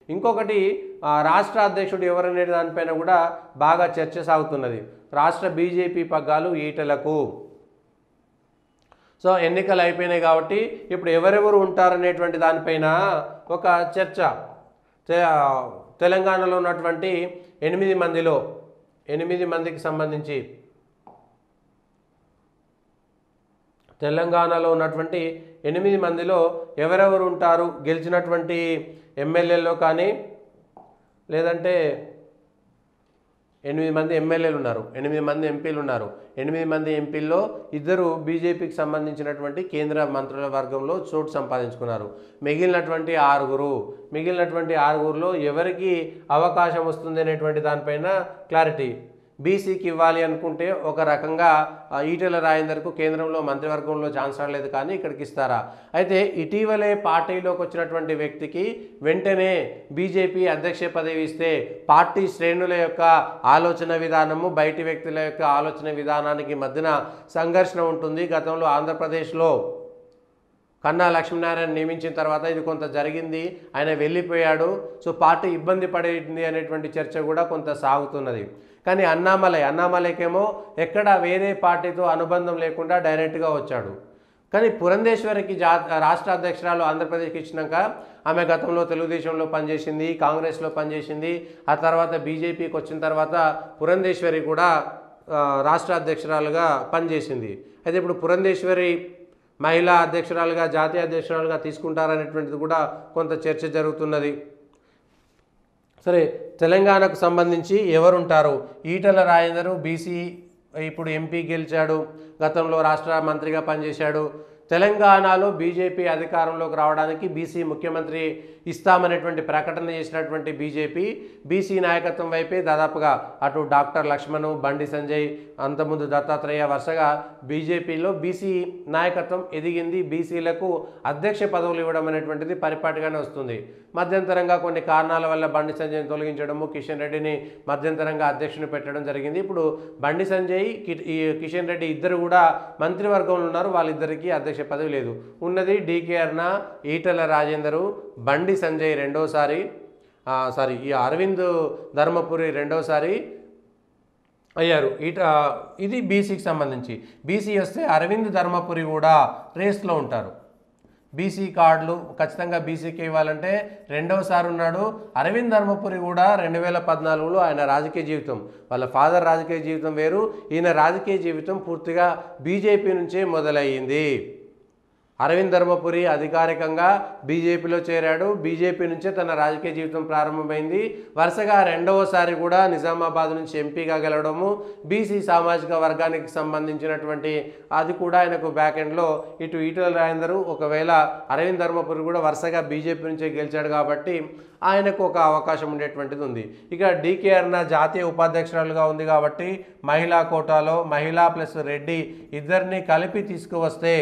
ఇంకొకటి ఆ, రాష్ట్ర అధ్యక్షుడు ఎవరనే దానిపైన కూడా బాగా చర్చ సాగుతున్నది రాష్ట్ర బీజేపీ పగ్గాలు ఈటలకు సో ఎన్నికలు అయిపోయినాయి కాబట్టి ఇప్పుడు ఎవరెవరు ఉంటారనేటువంటి దానిపైన ఒక చర్చ తె- తెలంగాణలో ఉన్నటువంటి ఎనిమిది మందిలో ఎనిమిది మందికి సంబంధించి తెలంగాణలో ఉన్నటువంటి ఎనిమిది మందిలో ఎవరెవరు ఉంటారు గెలిచినటువంటి ఎమ్మెల్యేలో కానీ లేదంటే ఎనిమిది మంది ఎమ్మెల్యేలు ఉన్నారు ఎనిమిది మంది ఎంపీలు ఉన్నారు ఎనిమిది మంది ఎంపీల్లో ఇద్దరు బీజేపీకి సంబంధించినటువంటి కేంద్ర మంత్రుల వర్గంలో చోటు సంపాదించుకున్నారు మిగిలినటువంటి ఆరుగురు మిగిలినటువంటి ఆరుగురులో ఎవరికి అవకాశం వస్తుంది అనేటువంటి దానిపైన క్లారిటీ బీసీకి ఇవ్వాలి అనుకుంటే ఒక రకంగా ఆ, ఈటెల రాజేందర్కు కేంద్రంలో మంత్రివర్గంలో ఛాన్స్ రాలేదు కానీ ఇక్కడికి ఇస్తారా అయితే ఇటీవలే పార్టీలోకి వచ్చినటువంటి వ్యక్తికి వెంటనే బీజేపీ అధ్యక్ష పదవి ఇస్తే పార్టీ శ్రేణుల యొక్క ఆలోచన విధానము బయటి వ్యక్తుల యొక్క ఆలోచన విధానానికి మధ్యన సంఘర్షణ ఉంటుంది గతంలో ఆంధ్రప్రదేశ్లో కన్నా లక్ష్మీనారాయణ నియమించిన తర్వాత ఇది కొంత జరిగింది ఆయన వెళ్ళిపోయాడు సో పార్టీ ఇబ్బంది పడేది అనేటువంటి చర్చ కూడా కొంత సాగుతున్నది కానీ అన్నామలై అన్నామలైకేమో ఎక్కడ వేరే పార్టీతో అనుబంధం లేకుండా డైరెక్ట్గా వచ్చాడు కానీ పురంధేశ్వరికి జా రాష్ట్ర అధ్యక్షురాలు ఆంధ్రప్రదేశ్కి ఇచ్చినాక ఆమె గతంలో తెలుగుదేశంలో పనిచేసింది కాంగ్రెస్లో పనిచేసింది ఆ తర్వాత బీజేపీకి వచ్చిన తర్వాత పురంధేశ్వరి కూడా ఆ, రాష్ట్ర అధ్యక్షురాలుగా పనిచేసింది అయితే ఇప్పుడు పురంధేశ్వరి మహిళా అధ్యక్షురాలుగా జాతీయ అధ్యక్షురాలుగా తీసుకుంటారనేటువంటిది కూడా కొంత చర్చ జరుగుతున్నది సరే తెలంగాణకు సంబంధించి ఎవరుంటారు ఈటల రాజేందరు బీసీ ఇప్పుడు ఎంపీ గెలిచాడు గతంలో రాష్ట్ర మంత్రిగా పనిచేశాడు తెలంగాణలో బీజేపీ అధికారంలోకి రావడానికి బీసీ ముఖ్యమంత్రి ఇస్తామనేటువంటి ప్రకటన చేసినటువంటి బీజేపీ బీసీ నాయకత్వం వైపే దాదాపుగా అటు డాక్టర్ లక్ష్మణ్ బండి సంజయ్ అంతకుముందు దత్తాత్రేయ వరుసగా బీజేపీలో బీసీ నాయకత్వం ఎదిగింది బీసీలకు అధ్యక్ష పదవులు ఇవ్వడం అనేటువంటిది పరిపాటిగానే వస్తుంది మధ్యంతరంగా కొన్ని కారణాల వల్ల బండి సంజయ్ని తొలగించడము కిషన్ రెడ్డిని మధ్యంతరంగా అధ్యక్షుని పెట్టడం జరిగింది ఇప్పుడు బండి సంజయ్ కి- ఈ కిషన్ రెడ్డి ఇద్దరు కూడా మంత్రివర్గంలో ఉన్నారు వాళ్ళిద్దరికీ అధ్యక్ష పదవి లేదు ఉన్నది డీకే అర్ణ ఈటల రాజేందరు బండి సంజయ్ రెండోసారి ఆ, సారీ ఈ అరవింద్ ధర్మపురి రెండోసారి అయ్యారు ఇట ఇది బీసీకి సంబంధించి బీసీ వస్తే అరవింద్ ధర్మపురి కూడా రేస్లో ఉంటారు బీసీ కార్డులు ఖచ్చితంగా బీసీకి ఇవ్వాలంటే రెండవసారి ఉన్నాడు అరవింద్ ధర్మపురి కూడా రెండు వేల పద్నాలుగులో ఆయన రాజకీయ జీవితం వాళ్ళ ఫాదర్ రాజకీయ జీవితం వేరు ఈయన రాజకీయ జీవితం పూర్తిగా బీజేపీ నుంచే మొదలయ్యింది అరవింద్ ధర్మపురి అధికారికంగా బీజేపీలో చేరాడు బీజేపీ నుంచే తన రాజకీయ జీవితం ప్రారంభమైంది వరుసగా రెండవసారి కూడా నిజామాబాద్ నుంచి ఎంపీగా గెలవడము బీసీ సామాజిక వర్గానికి సంబంధించినటువంటి అది కూడా ఆయనకు బ్యాక్ ఎండ్లో ఇటు ఈటల రాజేందరు ఒకవేళ అరవింద్ ధర్మపురి కూడా వరుసగా బీజేపీ నుంచే గెలిచాడు కాబట్టి ఆయనకు ఒక అవకాశం ఉండేటువంటిది ఉంది ఇక డీకే అర్ణ జాతీయ ఉపాధ్యక్షురాలుగా ఉంది కాబట్టి మహిళా కోటాలో మహిళా ప్లస్ రెడ్డి ఇద్దరిని కలిపి తీసుకువస్తే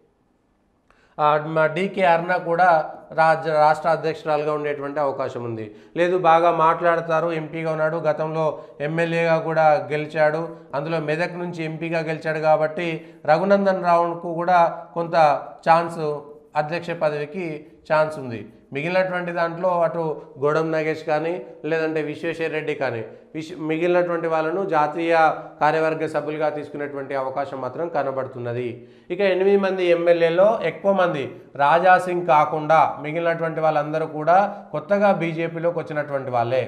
ఆ, మా డీకే అర్ణ కూడా రాజ్య రాష్ట్ర అధ్యక్షురాలుగా ఉండేటువంటి అవకాశం ఉంది లేదు బాగా మాట్లాడతారు ఎంపీగా ఉన్నాడు గతంలో ఎమ్మెల్యేగా కూడా గెలిచాడు అందులో మెదక్ నుంచి ఎంపీగా గెలిచాడు కాబట్టి రఘునందన్ రావుకు కూడా కొంత ఛాన్స్ అధ్యక్ష పదవికి ఛాన్స్ ఉంది మిగిలినటువంటి దాంట్లో అటు గోడం నగేష్ కానీ లేదంటే విశ్వేశ్వర రెడ్డి కానీ విశ్ మిగిలినటువంటి వాళ్ళను జాతీయ కార్యవర్గ సభ్యులుగా తీసుకునేటువంటి అవకాశం మాత్రం కనబడుతున్నది ఇక ఎనిమిది మంది ఎమ్మెల్యేలో ఎక్కువ మంది రాజా సింగ్ కాకుండా మిగిలినటువంటి వాళ్ళందరూ కూడా కొత్తగా బీజేపీలోకి వచ్చినటువంటి వాళ్ళే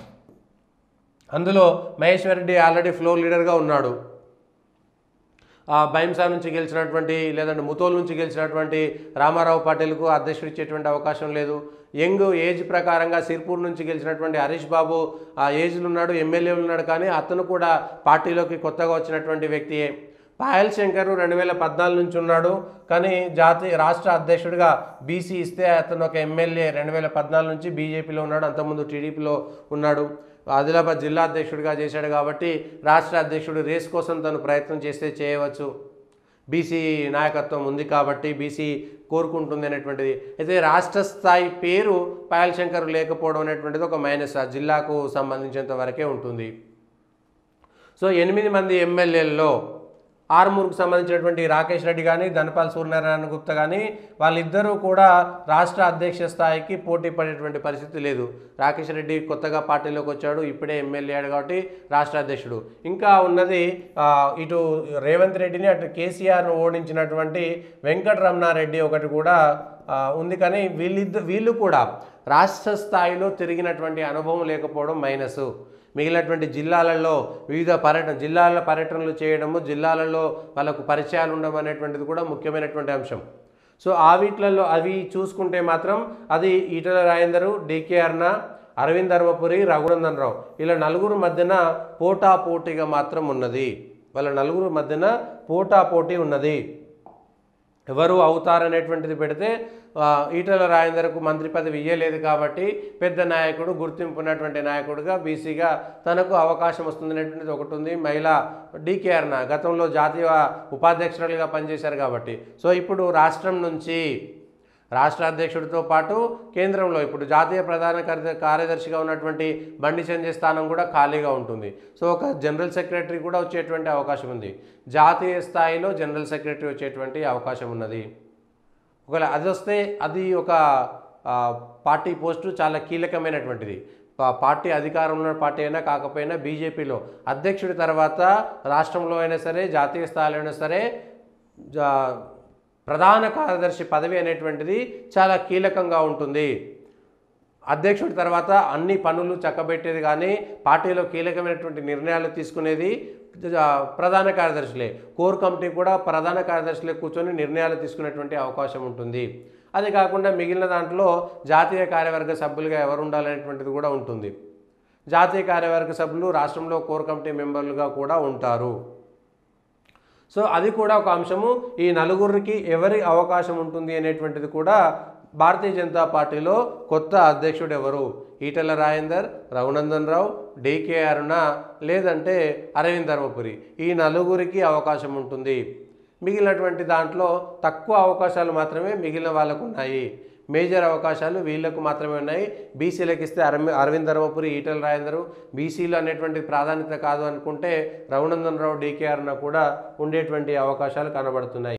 అందులో మహేశ్వర్ రెడ్డి ఆల్రెడీ ఫ్లోర్ లీడర్గా ఉన్నాడు ఆ భైంసా నుంచి గెలిచినటువంటి లేదంటే ముతోల్ నుంచి గెలిచినటువంటి రామారావు పాటిల్కు అధ్యక్షుడు ఇచ్చేటువంటి అవకాశం లేదు యంగ్ ఏజ్ ప్రకారంగా సిర్పూర్ నుంచి గెలిచినటువంటి హరీష్ బాబు ఆ ఏజ్లో ఉన్నాడు ఎమ్మెల్యేలు ఉన్నాడు కానీ అతను కూడా పార్టీలోకి కొత్తగా వచ్చినటువంటి వ్యక్తియే పాయల్ శంకర్ రెండు వేల పద్నాలుగు నుంచి ఉన్నాడు కానీ జాతీయ రాష్ట్ర అధ్యక్షుడిగా బీసీ ఇస్తే అతను ఒక ఎమ్మెల్యే రెండు వేల పద్నాలుగు నుంచి బీజేపీలో ఉన్నాడు అంతకుముందు టీడీపీలో ఉన్నాడు ఆదిలాబాద్ జిల్లా అధ్యక్షుడిగా చేశాడు కాబట్టి రాష్ట్ర అధ్యక్షుడు రేస్ కోసం తను ప్రయత్నం చేస్తే చేయవచ్చు బీసీ నాయకత్వం ఉంది కాబట్టి బీసీ కోరుకుంటుంది అనేటువంటిది అయితే రాష్ట్ర స్థాయి పేరు పాయల్ శంకర్ లేకపోవడం అనేటువంటిది ఒక మైనస్ ఆ జిల్లాకు సంబంధించినంత వరకే ఉంటుంది సో ఎనిమిది మంది ఎమ్మెల్యేల్లో ఆర్మూర్కు సంబంధించినటువంటి రాకేష్ రెడ్డి కానీ ధనపాల్ సూర్యనారాయణ గుప్తా కానీ వాళ్ళిద్దరూ కూడా రాష్ట్ర అధ్యక్ష స్థాయికి పోటీ పడేటువంటి పరిస్థితి లేదు రాకేష్ రెడ్డి కొత్తగా పార్టీలోకి వచ్చాడు ఇప్పుడే ఎమ్మెల్యే అయ్యాడు కాబట్టి రాష్ట్ర అధ్యక్షుడు ఇంకా ఉన్నది ఆ, ఇటు రేవంత్ రెడ్డిని అటు కేసీఆర్ను ఓడించినటువంటి వెంకటరమణారెడ్డి ఒకటి కూడా ఆ, ఉంది కానీ వీళ్ళిద్దరు వీళ్ళు కూడా రాష్ట్ర స్థాయిలో తిరిగినటువంటి అనుభవం లేకపోవడం మైనస్ మిగిలినటువంటి జిల్లాలలో వివిధ పర్యటన జిల్లాల పర్యటనలు చేయడము జిల్లాలలో వాళ్ళకు పరిచయాలు ఉండడం అనేటువంటిది కూడా ముఖ్యమైనటువంటి అంశం సో ఆ వీటిలలో అవి చూసుకుంటే మాత్రం అది ఈటల రాజేందరు డికే అర్ణ అరవింద్ ధర్మపురి రఘునందన్ రావు ఇలా నలుగురు మధ్యన పోటా పోటీగా మాత్రం ఉన్నది వాళ్ళ నలుగురు మధ్యన పోటా పోటీ ఉన్నది ఎవరు అవుతారనేటువంటిది పెడితే ఆ, ఈటల రాజేందర్కు మంత్రి పదవి ఇయ్యలేదు కాబట్టి పెద్ద నాయకుడు గుర్తింపు ఉన్నటువంటి నాయకుడుగా బీసీగా తనకు అవకాశం వస్తుందనేటువంటిది ఒకటి ఉంది మహిళా డీకేఆర్న గతంలో జాతీయ ఉపాధ్యక్షురాలుగా పనిచేశారు కాబట్టి సో ఇప్పుడు రాష్ట్రం నుంచి రాష్ట్ర అధ్యక్షుడితో పాటు కేంద్రంలో ఇప్పుడు జాతీయ ప్రధాన కార్య- కార్యదర్శిగా ఉన్నటువంటి బండి సంజయ్ స్థానం కూడా ఖాళీగా ఉంటుంది సో ఒక జనరల్ సెక్రటరీ కూడా వచ్చేటువంటి అవకాశం ఉంది జాతీయ స్థాయిలో జనరల్ సెక్రటరీ వచ్చేటువంటి అవకాశం ఉన్నది ఒకవేళ అది వస్తే అది ఒక ఆ, పార్టీ పోస్టు చాలా కీలకమైనటువంటిది పా- పార్టీ అధికారంలో ఉన్న పార్టీ అయినా కాకపోయినా బీజేపీలో అధ్యక్షుడి తర్వాత రాష్ట్రంలో అయినా సరే జాతీయ స్థాయిలో అయినా సరే జా- ప్రధాన కార్యదర్శి పదవి అనేటువంటిది చాలా కీలకంగా ఉంటుంది అధ్యక్షుడి తర్వాత అన్ని పనులు చక్కబెట్టేది కానీ పార్టీలో కీలకమైనటువంటి నిర్ణయాలు తీసుకునేది జ- ప్రధాన కార్యదర్శులే కోర్ కమిటీ కూడా ప్రధాన కార్యదర్శులే కూర్చొని నిర్ణయాలు తీసుకునేటువంటి అవకాశం ఉంటుంది అది కాకుండా మిగిలిన దాంట్లో జాతీయ కార్యవర్గ సభ్యులుగా ఎవరు ఉండాలనేటువంటిది కూడా ఉంటుంది జాతీయ కార్యవర్గ సభ్యులు రాష్ట్రంలో కోర్ కమిటీ మెంబర్లుగా కూడా ఉంటారు సో అది కూడా ఒక అంశము ఈ నలుగురికి ఎవరి అవకాశం ఉంటుంది అనేటువంటిది కూడా భారతీయ జనతా పార్టీలో కొత్త అధ్యక్షుడు ఎవరు ఈటల రాజేందర్ రఘునందన్ రావు డికే అరుణ లేదంటే అరవింద్ ధర్మపురి ఈ నలుగురికి అవకాశం ఉంటుంది మిగిలినటువంటి దాంట్లో తక్కువ అవకాశాలు మాత్రమే మిగిలిన వాళ్ళకు ఉన్నాయి మేజర్ అవకాశాలు వీళ్ళకు మాత్రమే ఉన్నాయి బీసీలకు ఇస్తే అరవి అరవింద్ ధర్మపురి ఈటల రాజేందరు బీసీలు అనేటువంటి ప్రాధాన్యత కాదు అనుకుంటే రఘునందన్ రావు డీకేఆర్న కూడా ఉండేటువంటి అవకాశాలు కనబడుతున్నాయి